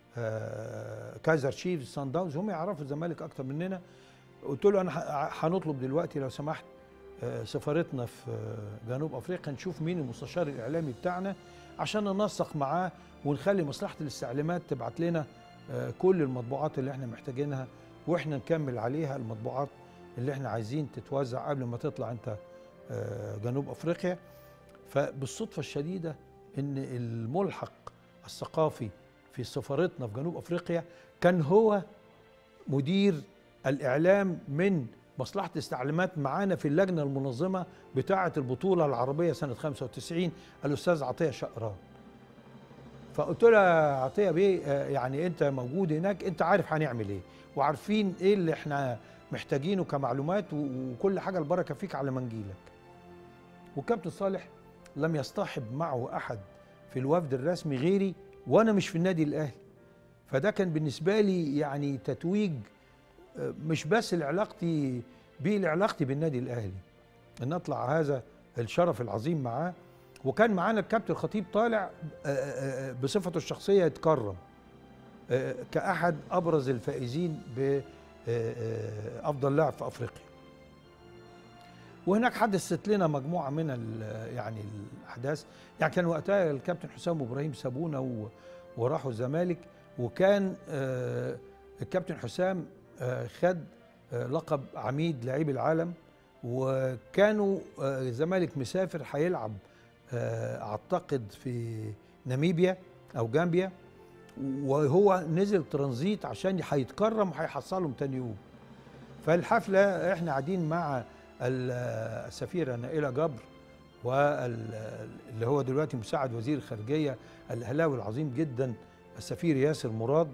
آه، كايزر تشيفز سان داونز هم يعرفوا الزمالك اكتر مننا قلت له انا ه- هنطلب دلوقتي لو سمحت آه، سفارتنا في آه، جنوب افريقيا نشوف مين المستشار الاعلامي بتاعنا عشان ننسق معاه ونخلي مصلحه الاستعلامات تبعت لنا آه، كل المطبوعات اللي احنا محتاجينها واحنا نكمل عليها المطبوعات اللي احنا عايزين تتوزع قبل ما تطلع انت آه، جنوب افريقيا فبالصدفه الشديده ان الملحق الثقافي في سفارتنا في جنوب افريقيا كان هو مدير الاعلام من مصلحه الاستعلامات معانا في اللجنه المنظمه بتاعه البطوله العربيه سنه 95 الاستاذ عطيه شقران فقلت له يا عطيه بيه آه، يعني انت موجود هناك انت عارف هنعمل ايه وعارفين ايه اللي احنا محتاجينه كمعلومات و- وكل حاجه البركه فيك على ما نجيلك والكابتن صالح لم يصطحب معه احد في الوفد الرسمي غيري وانا مش في النادي الاهلي فده كان بالنسبه لي يعني تتويج آه، مش بس لعلاقتي بيه لعلاقتي بالنادي الاهلي ان اطلع هذا الشرف العظيم معاه وكان معانا الكابتن الخطيب طالع آه، آه، آه، بصفته الشخصيه يتكرم آه، كاحد ابرز الفائزين بافضل لاعب في افريقيا وهناك حدثت لنا مجموعه من ال- يعني الاحداث يعني كان وقتها الكابتن حسام ابراهيم سابونا و- وراحوا الزمالك وكان آه، الكابتن حسام آه، خد آه، لقب عميد لاعبي العالم وكانوا آه، الزمالك مسافر هيلعب آه، اعتقد في ناميبيا او جامبيا وهو نزل ترانزيت عشان هيتكرم وهيحصلهم تاني يوم فالحفله احنا قاعدين مع ال- السفيره نائله جبر واللي هو دلوقتي مساعد وزير الخارجيه الاهلاوي العظيم جدا السفير ياسر مراد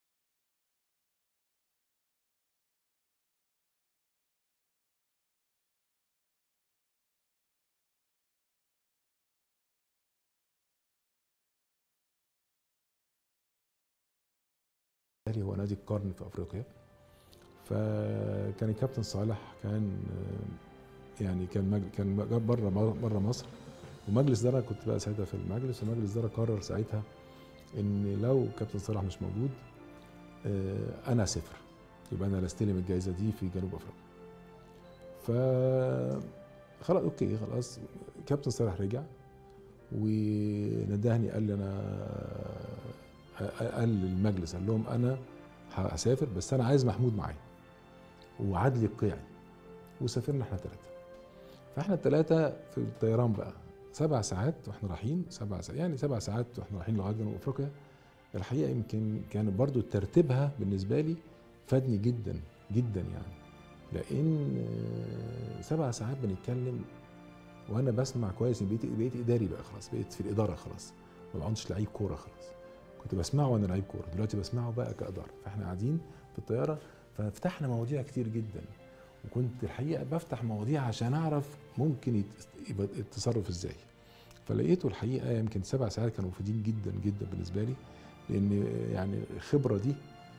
الاهلي هو نادي القرن في افريقيا فكان الكابتن صالح كان آه، يعني كان مجل كان بره بره مصر ومجلس اداره كنت بقى ساعتها في المجلس ومجلس اداره قرر ساعتها ان لو كابتن صالح مش موجود آه، انا صفر يبقى انا اللي استلم الجائزه دي في جنوب افريقيا ف خلاص اوكي خلاص كابتن صالح رجع وندهني قال لي انا قال للمجلس قال لهم انا هسافر بس انا عايز محمود معايا وعدلي القيعي وسافرنا احنا ثلاثه فاحنا الثلاثه في الطيران بقى سبع ساعات واحنا رايحين سبع ساعات يعني سبع ساعات واحنا رايحين لغايه جنوب افريقيا الحقيقه يمكن كان برضو ترتيبها بالنسبه لي فادني جدا جدا يعني لان آه، سبع ساعات بنتكلم وانا بسمع كويس بقيت بقيت اداري بقى خلاص بقيت في الاداره خلاص ما بعدش لعيب كوره خلاص كنت بسمعه وانا لعيب كوره دلوقتي بسمعه بقى كاداره فاحنا قاعدين في الطياره ففتحنا مواضيع كتير جدا وكنت الحقيقه بفتح مواضيع عشان اعرف ممكن يت- يبقى التصرف ازاي فلقيته الحقيقه يمكن سبع ساعات كانوا مفيدين جدا جدا بالنسبه لي لان يعني الخبره دي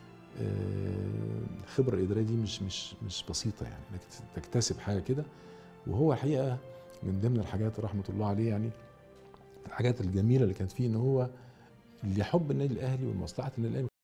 آه، الخبره الاداريه دي مش مش مش بسيطه يعني انك تكتسب حاجه كده وهو الحقيقه من ضمن الحاجات رحمه الله عليه يعني الحاجات الجميله اللي كانت فيه ان هو لحب النادي الاهلي ومصلحه النادي الاهلي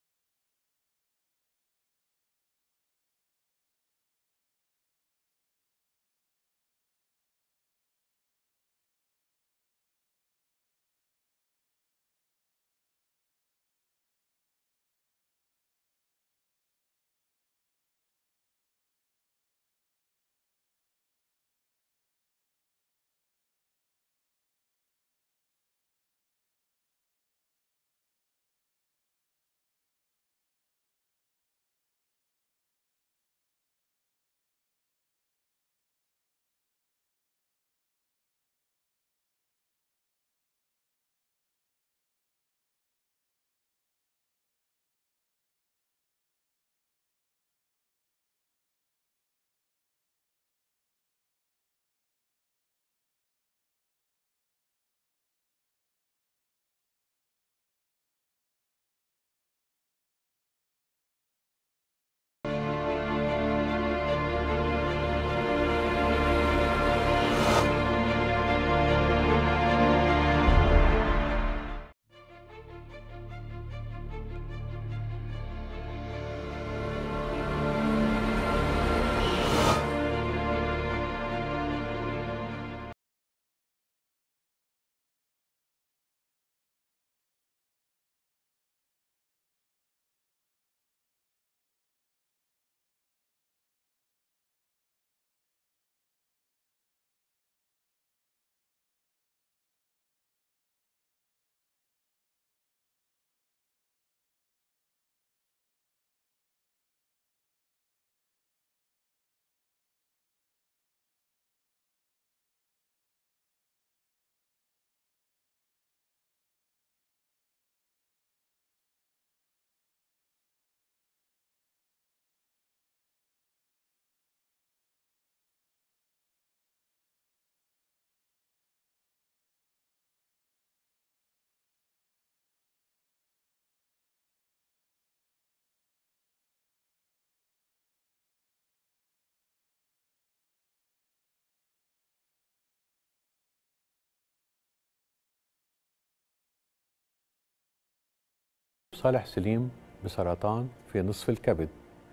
صالح سليم بسرطان في نصف الكبد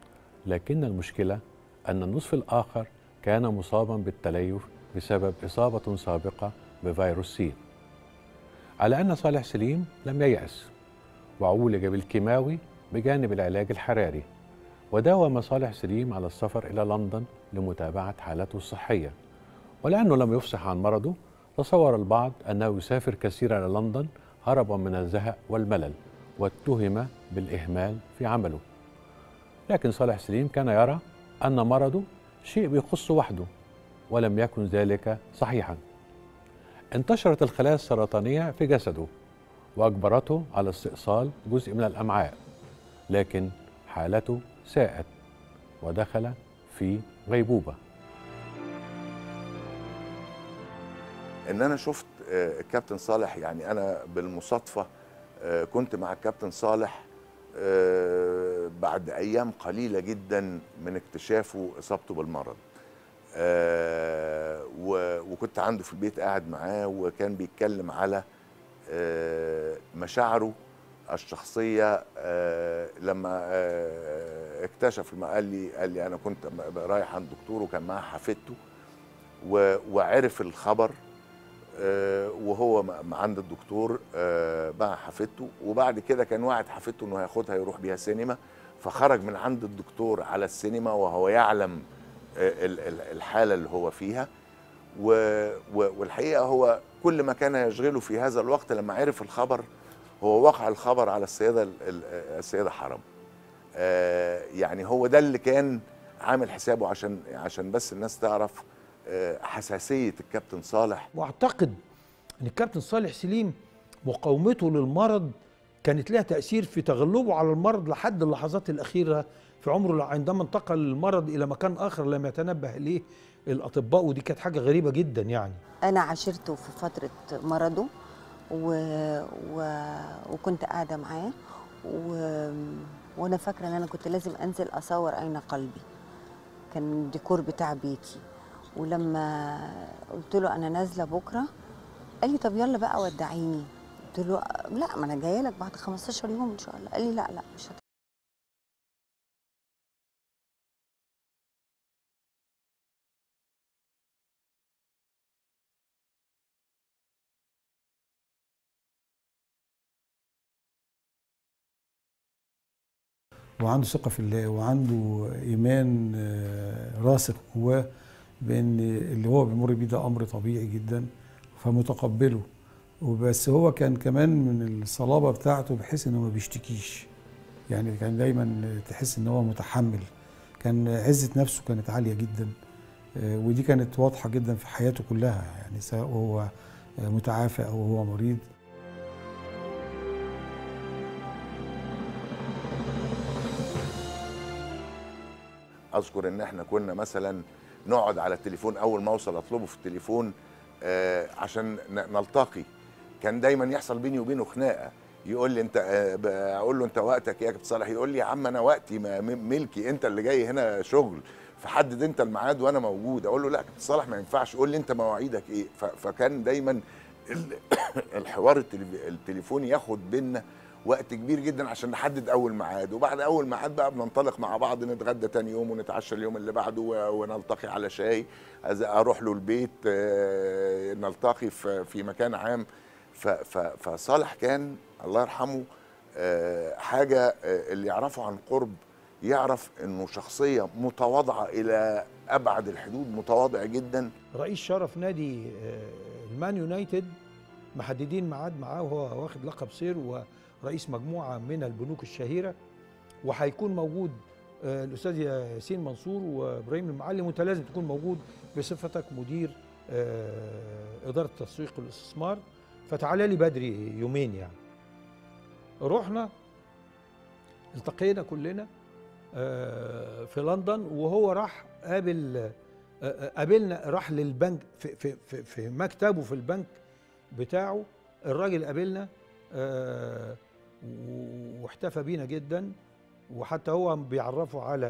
لكن المشكلة أن النصف الآخر كان مصابا بالتليف بسبب إصابة سابقة بفيروس سي على أن صالح سليم لم ييأس وعولج بالكيماوي بجانب العلاج الحراري وداوم صالح سليم على السفر إلى لندن لمتابعة حالته الصحية ولأنه لم يفصح عن مرضه تصور البعض أنه يسافر كثيرا إلى لندن هربا من الزهق والملل واتهم بالإهمال في عمله لكن صالح سليم كان يرى أن مرضه شيء بيخصه وحده ولم يكن ذلك صحيحا انتشرت الخلايا السرطانية في جسده وأجبرته على استئصال جزء من الأمعاء لكن حالته ساءت ودخل في غيبوبة ان انا شفت آه، الكابتن صالح يعني انا بالمصادفه آه، كنت مع الكابتن صالح آه، بعد ايام قليله جدا من اكتشافه اصابته بالمرض آه، و- وكنت عنده في البيت قاعد معاه وكان بيتكلم على آه، مشاعره الشخصيه آه، لما آه، اكتشف ما قال لي قال لي انا كنت رايح عند دكتور وكان معاه حفيدته و- وعرف الخبر آه، وهو م- م- عند الدكتور آه، مع حفيدته وبعد كده كان واعد حفيدته انه هياخدها يروح بيها سينما فخرج من عند الدكتور على السينما وهو يعلم آه، ال- ال- الحاله اللي هو فيها و- و- والحقيقه هو كل ما كان يشغله في هذا الوقت لما عرف الخبر هو وقع الخبر على السيده ال- ال- السيده حرم آه، يعني هو ده اللي كان عامل حسابه عشان عشان بس الناس تعرف آه، حساسيه الكابتن صالح واعتقد ان الكابتن صالح سليم مقاومته للمرض كانت لها تاثير في تغلبه على المرض لحد اللحظات الاخيره في عمره عندما انتقل المرض الى مكان اخر لم يتنبه اليه الاطباء ودي كانت حاجه غريبه جدا يعني انا عاشرته في فتره مرضه و... و... وكنت قاعده معاه و... وانا فاكره ان انا كنت لازم انزل اصور اين قلبي كان الديكور بتاع بيتي ولما قلت له انا نازله بكره قال لي طب يلا بقى ودعيني قلت له لا ما انا جايه لك بعد 15 يوم ان شاء الله قال لي لا لا مش هت... وعنده ثقة في الله وعنده إيمان آه، راسخ جواه بأن اللي هو بيمر بيه ده أمر طبيعي جدا فمتقبله وبس هو كان كمان من الصلابة بتاعته بحيث إنه ما بيشتكيش يعني كان دايما تحس إن هو متحمل كان عزة نفسه كانت عالية جدا آه، ودي كانت واضحة جدا في حياته كلها يعني سواء هو آه، متعافى أو هو مريض اذكر ان احنا كنا مثلا نقعد على التليفون اول ما اوصل اطلبه في التليفون آه عشان ن- نلتقي كان دايما يحصل بيني وبينه خناقه يقول لي انت آه ب- اقول له انت وقتك يا كابتن صالح يقول لي يا عم انا وقتي ما م- ملكي انت اللي جاي هنا شغل فحدد انت الميعاد وانا موجود اقول له لا كابتن صالح ما ينفعش قول لي انت مواعيدك ايه ف- فكان دايما ال- الحوار التليف- التليفوني ياخد بينا وقت كبير جدا عشان نحدد اول ميعاد وبعد اول ميعاد بقى بننطلق مع بعض نتغدى تاني يوم ونتعشى اليوم اللي بعده و- ونلتقي على شاي أز- اروح له البيت آه، نلتقي في في مكان عام ف- ف- فصالح كان الله يرحمه آه، حاجه آه، اللي يعرفه عن قرب يعرف انه شخصيه متواضعه الى ابعد الحدود متواضع جدا رئيس شرف نادي آه، المان يونايتد محددين ميعاد معاه وهو واخد لقب سير ورئيس مجموعه من البنوك الشهيره وهيكون موجود آه، الاستاذ ياسين منصور وابراهيم المعلم وانت لازم تكون موجود بصفتك مدير آه، اداره التسويق والاستثمار فتعالى لي بدري يومين يعني رحنا التقينا كلنا آه، في لندن وهو راح قابل آه، آه، قابلنا راح للبنك في, في, في, في مكتبه في البنك بتاعه الراجل قابلنا آه، و- واحتفى بينا جدا وحتى هو بيعرفه على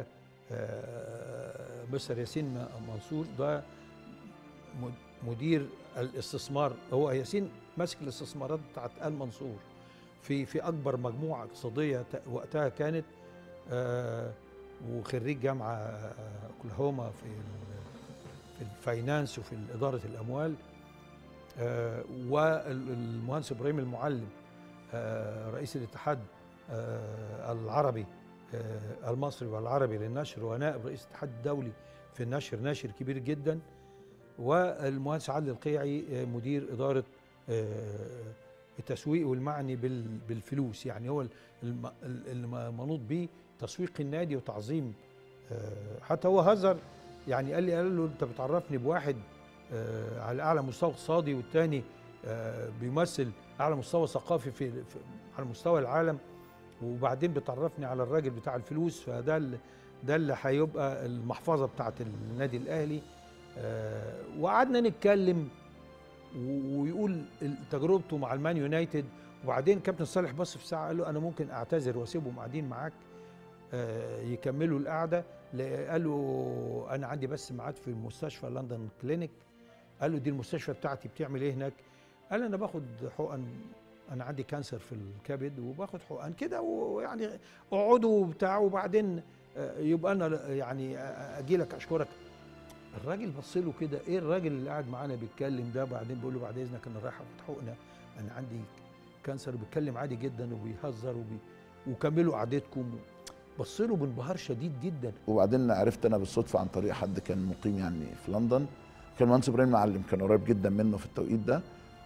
آه، مستر ياسين م- منصور ده مد- مدير الاستثمار هو ياسين ماسك الاستثمارات بتاعت ال منصور في في اكبر مجموعه اقتصاديه ت- وقتها كانت آه، وخريج جامعه آه، اوكلاهوما في ال- في الفاينانس وفي اداره الاموال آه، والمهندس ابراهيم المعلم آه، رئيس الاتحاد آه، العربي آه، المصري والعربي للنشر ونائب رئيس الاتحاد الدولي في النشر ناشر كبير جدا والمهندس عادل القيعي آه، مدير اداره آه، التسويق والمعني بال- بالفلوس يعني هو الم- المنوط به تسويق النادي وتعظيم آه، حتى هو هزر يعني قال لي قال له انت بتعرفني بواحد آه، على اعلى مستوى اقتصادي والتاني آه، بيمثل اعلى مستوى ثقافي في, في على مستوى العالم وبعدين بتعرفني على الراجل بتاع الفلوس فده اللي ده اللي هيبقى المحفظه بتاعت النادي الاهلي آه، وقعدنا نتكلم و- ويقول تجربته مع المان يونايتد وبعدين كابتن صالح بص في ساعه قال له انا ممكن اعتذر واسيبهم قاعدين معاك آه، يكملوا القعده ل- قال له انا عندي بس ميعاد في مستشفى لندن كلينيك قال له دي المستشفى بتاعتي بتعمل ايه هناك قال انا باخد حقن انا عندي كانسر في الكبد وباخد حقن كده ويعني اقعدوا وبتاع وبعدين آه، يبقى انا يعني اجي لك اشكرك الراجل بص له كده ايه الراجل اللي قاعد معانا بيتكلم ده بعدين بيقول له بعد اذنك انا رايح اخد حقنه انا عندي كانسر وبيتكلم عادي جدا وبيهزر وبي وكملوا قعدتكم بص له بانبهار شديد جدا وبعدين عرفت انا بالصدفه عن طريق حد كان مقيم يعني في لندن كان المهندس ابراهيم معلم كان قريب جدا منه في التوقيت ده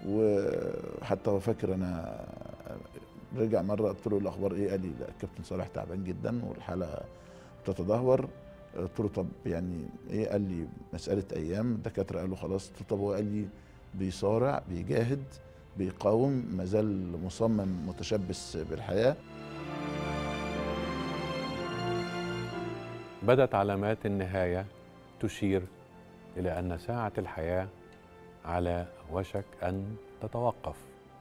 وحتى هو فاكر انا رجع مره قلت له الاخبار ايه قال لي لا الكابتن صالح تعبان جدا والحاله بتتدهور قلت له طب يعني ايه قال لي مساله ايام الدكاتره قالوا خلاص قلت له طب هو قال لي بيصارع بيجاهد بيقاوم مازال مصمم متشبث بالحياه بدت علامات النهاية تشير إلى أن ساعة الحياة على وشك أن تتوقف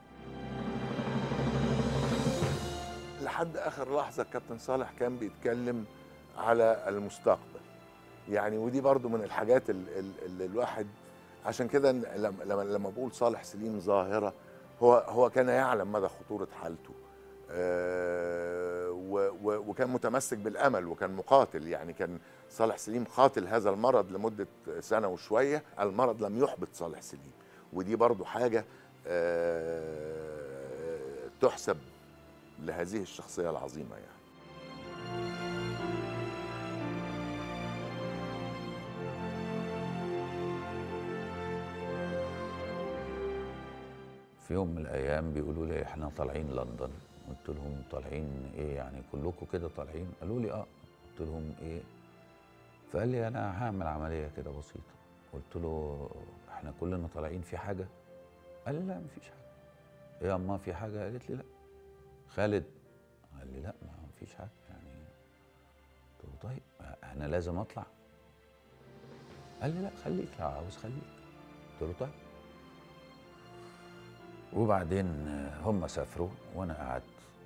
لحد اخر لحظه الكابتن صالح كان بيتكلم على المستقبل يعني ودي برضو من الحاجات ال- ال- اللي الواحد عشان كده لما لما لما بقول صالح سليم ظاهره هو هو كان يعلم مدى خطوره حالته آه، و- و- وكان متمسك بالامل وكان مقاتل يعني كان صالح سليم قاتل هذا المرض لمده سنه وشويه المرض لم يحبط صالح سليم ودي برضو حاجه آه، تحسب لهذه الشخصيه العظيمه يعني في يوم من الايام بيقولوا لي احنا طالعين لندن قلت لهم طالعين ايه يعني كلكم كده طالعين قالوا لي اه قلت لهم ايه فقال لي انا هعمل عمليه كده بسيطه قلت له احنا كلنا طالعين في حاجه قال لي لا مفيش حاجه ايه يا اما في حاجه قالت لي لا خالد قال لي لا ما فيش حاجه يعني قلت له طيب انا لازم اطلع قال لي لا خليك لو عاوز خليك قلت له طيب وبعدين هم سافروا وانا قعدت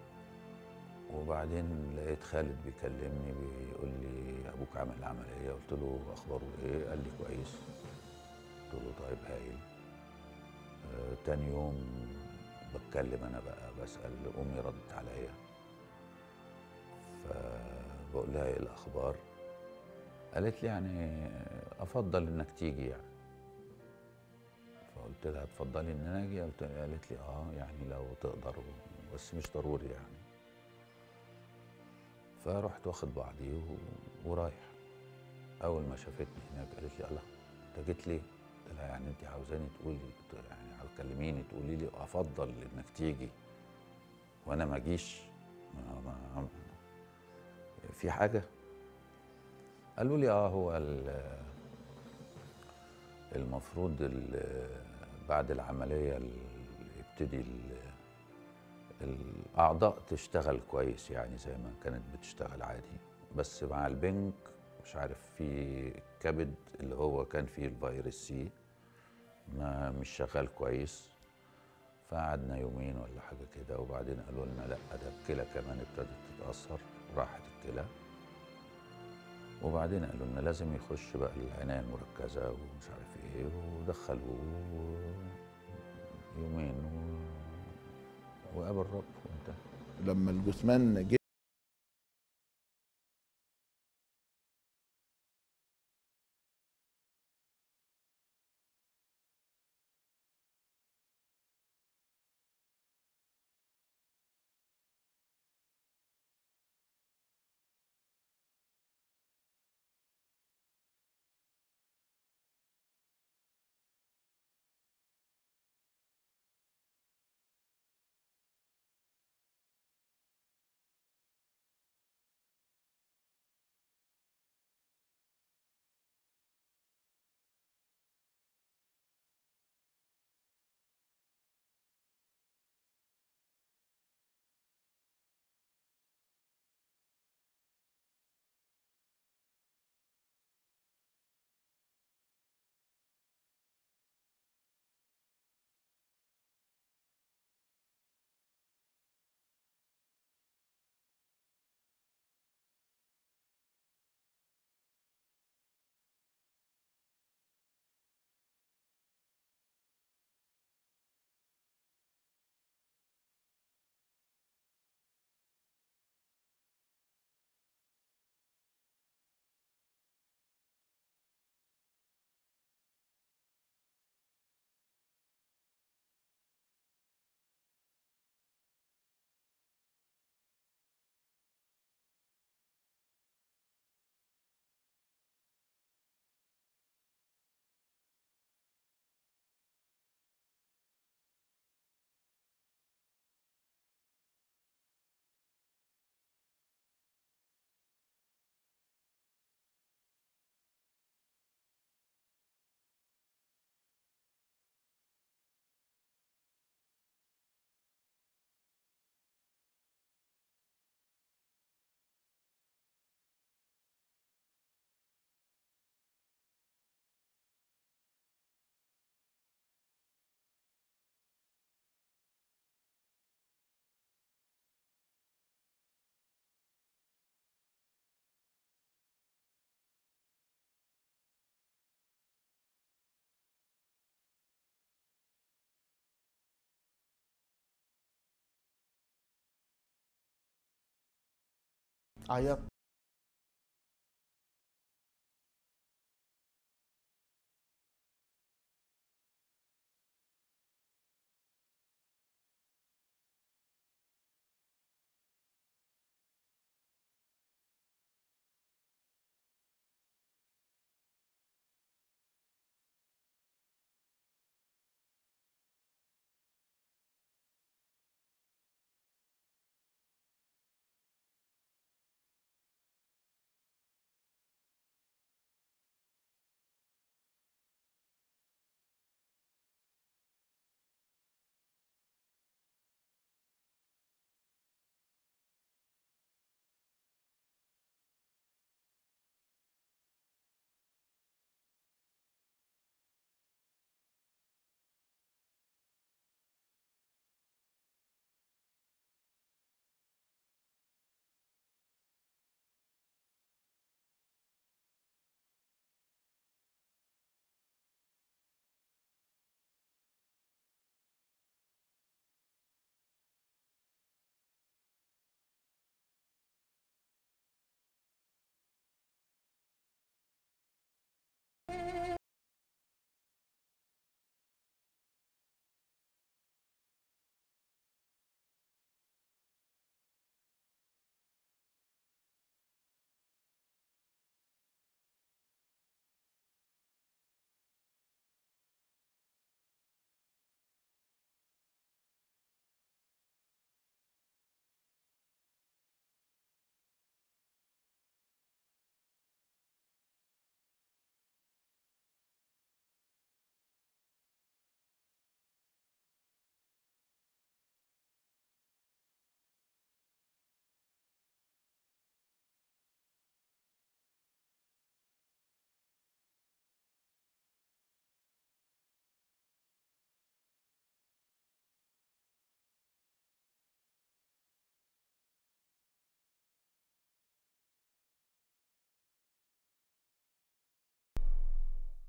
وبعدين لقيت خالد بيكلمني بيقول لي ابوك عمل عمليه قلت له اخباره ايه قال لي كويس قلت له طيب هايل آه تاني يوم بتكلم انا بقى بسال امي ردت عليا فبقول لها ايه الاخبار قالت لي يعني افضل انك تيجي يعني فقلت لها تفضلي ان انا اجي قلت قالت لي اه يعني لو تقدر بس مش ضروري يعني فرحت واخد بعضي و- ورايح اول ما شافتني هناك قالت لي الله انت جيت ليه؟ قلت لها يعني انت عاوزاني تقولي يعني هتكلميني تقولي لي افضل انك تيجي وانا ما اجيش ما ما في حاجه قالوا لي اه هو ال- المفروض ال- بعد العمليه ال- يبتدي ال- الاعضاء تشتغل كويس يعني زي ما كانت بتشتغل عادي بس مع البنك مش عارف في الكبد اللي هو كان فيه الفيروس سي ما مش شغال كويس فقعدنا يومين ولا حاجه كده وبعدين قالوا لنا لا ده الكلى كمان ابتدت تتاثر راحت الكلى وبعدين قالوا لنا لازم يخش بقى العنايه المركزه ومش عارف ايه ودخلوه يومين و... وقابل رب وانتهى لما الجثمان جه عيطت